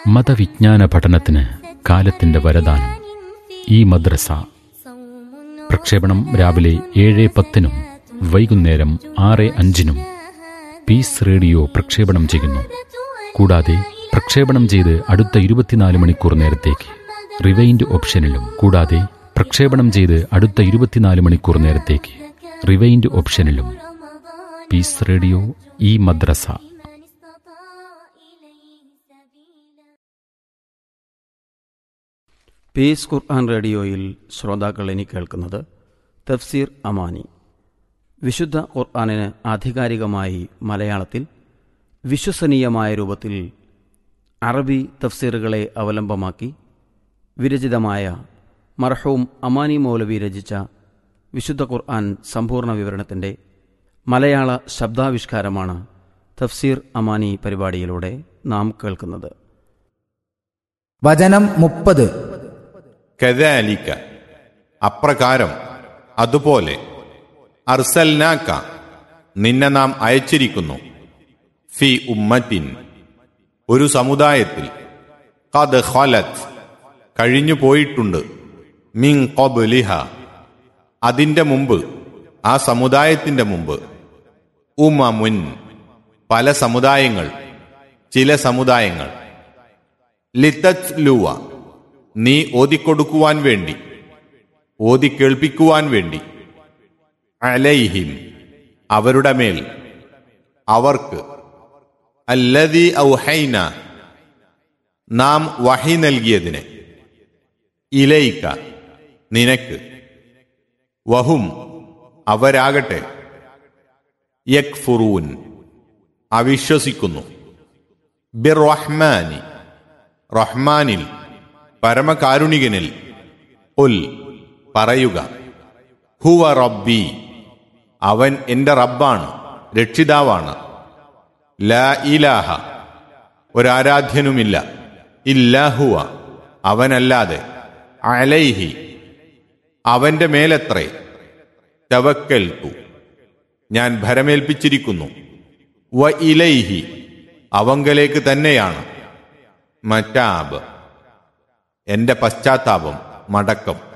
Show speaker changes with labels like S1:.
S1: മതവിജ്ഞാന പഠനത്തിന് കാലത്തിന്റെ വരദാനം ഈ മദ്രസ പ്രക്ഷേപണം രാവിലെ ഏഴ് പത്തിനും വൈകുന്നേരം ആറ് അഞ്ചിനും പീസ് റേഡിയോ പ്രക്ഷേപണം ചെയ്യുന്നു കൂടാതെ പ്രക്ഷേപണം ചെയ്ത് അടുത്ത ഇരുപത്തിനാല് മണിക്കൂർ നേരത്തേക്ക് റിവൈൻഡ് ഓപ്ഷനിലും കൂടാതെ പ്രക്ഷേപണം ചെയ്ത് അടുത്ത ഇരുപത്തിനാല് മണിക്കൂർ നേരത്തേക്ക് റിവൈൻഡ് ഓപ്ഷനിലും പീസ് റേഡിയോ ഈ മദ്രസ
S2: പീസ് ഖുർആൻ റേഡിയോയിൽ ശ്രോതാക്കൾ ഇനി കേൾക്കുന്നത് തഫ്സീർ അമാനി വിശുദ്ധ ഖുർആാനിന് ആധികാരികമായി മലയാളത്തിൽ വിശ്വസനീയമായ രൂപത്തിൽ അറബി തഫ്സീറുകളെ അവലംബമാക്കി വിരചിതമായ മർഹൂം അമാനി മൗലവി രചിച്ച വിശുദ്ധ ഖുർആൻ സമ്പൂർണ്ണ വിവരണത്തിൻ്റെ മലയാള ശബ്ദാവിഷ്കാരമാണ് തഫ്സീർ അമാനി പരിപാടിയിലൂടെ നാം കേൾക്കുന്നത്
S3: വചനം മുപ്പത്
S4: കദാലിക്ക അപ്രകാരം അതുപോലെ അർസൽനാക്ക നിന്നെ നാം അയച്ചിരിക്കുന്നു ഫി ഉമ്മത്തിൻ ഒരു സമുദായത്തിൽ കത് ഖലത്ത് കഴിഞ്ഞു പോയിട്ടുണ്ട് മിൻ ഖബ്ലിഹ അതിന്റെ മുമ്പ് ആ സമുദായത്തിന്റെ മുമ്പ് ഉമമുൻ പല സമുദായങ്ങൾ ചില സമുദായങ്ങൾ ലിത്തത്ലുവ നീ ഓതിക്കൊടുക്കുവാൻ വേണ്ടി ഓതിക്കേൾപ്പിക്കുവാൻ വേണ്ടി അലൈഹിം അവരുടെ മേൽ അവർക്ക് അല്ലതി ഔഹൈന നാം വഹി നൽകിയതിന് ഇലയിക്ക നിനക്ക് വഹും അവരാകട്ടെ യക്ഫുറൂൻ അവിശ്വസിക്കുന്നു ബിർറഹ്മാനി റഹ്മാനിൽ പരമകാരുണികനിൽ ഉൽ പറയുക ഹുവ റബ്ബി അവൻ എന്റെ റബ്ബാണ് രക്ഷിതാവാണ് ലാ ഇലാഹ ഒരാരാധ്യനുമില്ല ഇല്ലാഹുവ അവനല്ലാതെ അലൈഹി അവന്റെ മേലത്രേ തവക്കൽത്തു ഞാൻ ഭരമേൽപ്പിച്ചിരിക്കുന്നു വ ഇലൈഹി അവങ്കലേക്ക് തന്നെയാണ് മറ്റാബ് എന്റെ പശ്ചാത്താപം മടക്കം